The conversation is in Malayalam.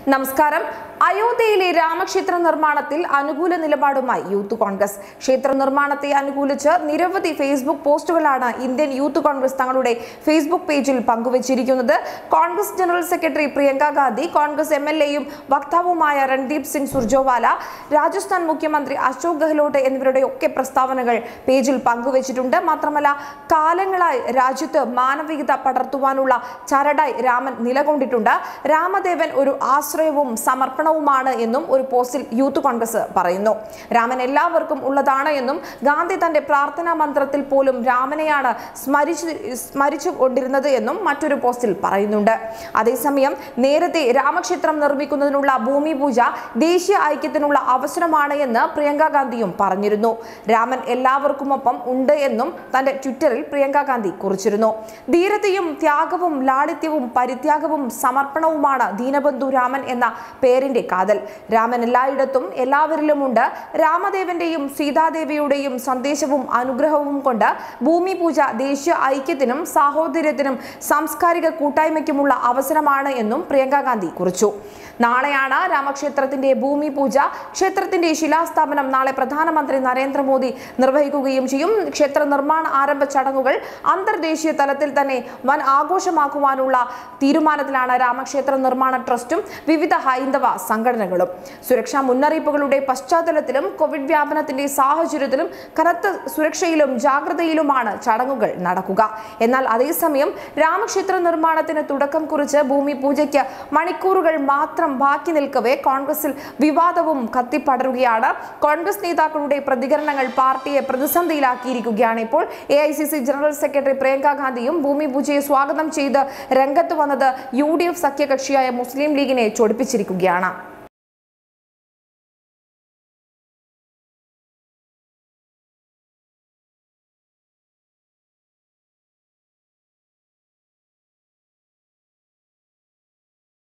നമസ്കാരം അയോധ്യയിലെ രാമക്ഷേത്ര നിർമ്മാണത്തിൽ അനുകൂല നിലപാടുമായി യൂത്ത് കോൺഗ്രസ് ക്ഷേത്ര നിർമ്മാണത്തെ അനുകൂലിച്ച് നിരവധി ഫേസ്ബുക്ക് പോസ്റ്റുകളാണ് ഇന്ത്യൻ യൂത്ത് കോൺഗ്രസ് തങ്ങളുടെ ഫേസ്ബുക്ക് പേജിൽ പങ്കുവച്ചിരിക്കുന്നത് Congress general secretary Priyanka Gandhi Congress M L എയും വക്താവുമായ രൺദീപ് സിംഗ് സുർജോവാല രാജസ്ഥാൻ മുഖ്യമന്ത്രി അശോക് ഗെഹ്ലോട്ട് എന്നിവരുടെ ഒക്കെ പ്രസ്താവനകൾ പേജിൽ പങ്കുവച്ചിട്ടുണ്ട് മാത്രമല്ല കാലങ്ങളായി രാജ്യത്ത് മാനവികത പടർത്തുവാനുള്ള ചരടായി രാമൻ നിലകൊണ്ടിട്ടുണ്ട് രാമദേവൻ ഒരു ആശ്രയവും സമർപ്പണവുമാണ് എന്നും ഒരു പോസ്റ്റിൽ യൂത്ത് കോൺഗ്രസ് പറയുന്നു രാമൻ എല്ലാവർക്കും ഉള്ളതാണ് എന്നും ഗാന്ധി തന്റെ പ്രാർത്ഥനാ മന്ത്രത്തിൽ പോലും രാമനെയാണ് സ്മരിച്ചു സ്മരിച്ചു കൊണ്ടിരുന്നത് എന്നും മറ്റൊരു പോസ്റ്റിൽ പറയുന്നുണ്ട് അതേസമയം നേരത്തെ രാമക്ഷേത്രം നിർമ്മിക്കുന്നതിനുള്ള ഭൂമി പൂജ ദേശീയ ഐക്യത്തിനുള്ള അവസരമാണ് എന്ന് പ്രിയങ്ക ഗാന്ധിയും പറഞ്ഞിരുന്നു രാമൻ എല്ലാവർക്കുമൊപ്പം ഉണ്ട് എന്നും തന്റെ ട്വിറ്ററിൽ പ്രിയങ്ക ഗാന്ധി കുറിച്ചിരുന്നു ധീരതയും ത്യാഗവും ലാളിത്യവും പരിത്യാഗവും സമർപ്പണവുമാണ് ദീനബന്ധു രാമൻ എന്ന പേരിന്റെ കാതൽ രാമൻ എല്ലായിടത്തും എല്ലാവരിലുമുണ്ട് രാമദേവന്റെയും സീതാദേവിയുടെയും സന്ദേശവും അനുഗ്രഹവും കൊണ്ട് ഭൂമി പൂജ ദേശീയ ഐക്യത്തിനും സാഹോദര്യത്തിനും സാംസ്കാരിക കൂട്ടായ്മയ്ക്കുമുള്ള അവസരമാണ് എന്നും പ്രിയങ്ക ഗാന്ധി കുറിച്ചു നാളെയാണ് രാമക്ഷേത്രത്തിന്റെ ഭൂമി പൂജ ക്ഷേത്രത്തിന്റെ ശിലാസ്ഥാപനം നാളെ പ്രധാനമന്ത്രി നരേന്ദ്രമോദി നിർവഹിക്കുകയും ചെയ്യും ക്ഷേത്ര നിർമ്മാണ ആരംഭ ചടങ്ങുകൾ അന്തർദേശീയ തലത്തിൽ തന്നെ വൻ ആഘോഷമാക്കുവാനുള്ള തീരുമാനത്തിലാണ് രാമക്ഷേത്ര നിർമ്മാണ ട്രസ്റ്റും വിവിധ ഹൈന്ദവ സംഘടനകളും സുരക്ഷാ മുന്നറിയിപ്പുകളുടെ പശ്ചാത്തലത്തിലും കോവിഡ് വ്യാപനത്തിന്റെ സാഹചര്യത്തിലും കനത്ത സുരക്ഷയിലും ജാഗ്രതയിലുമാണ് ചടങ്ങുകൾ നടക്കുക എന്നാൽ അതേസമയം രാമക്ഷേത്ര നിർമ്മാണത്തിന് തുടക്കം കുറിച്ച് ഭൂമി പൂജയ്ക്ക് മണിക്കൂറുകൾ മാത്രം ബാക്കി നിൽക്കവേ കോൺഗ്രസിൽ വിവാദവും കത്തിപ്പടരുകയാണ് കോൺഗ്രസ് നേതാക്കളുടെ പ്രതികരണങ്ങൾ പാർട്ടിയെ പ്രതിസന്ധിയിലാക്കിയിരിക്കുകയാണ് ഇപ്പോൾ A I C C general secretary Priyanka ഗാന്ധിയും ഭൂമി പൂജയെ സ്വാഗതം ചെയ്ത് രംഗത്ത് വന്നത് യു ഡി എഫ് സഖ്യകക്ഷിയായ മുസ്ലിം ലീഗിനെ ചൊടിപ്പിച്ചിരിക്കുകയാണ്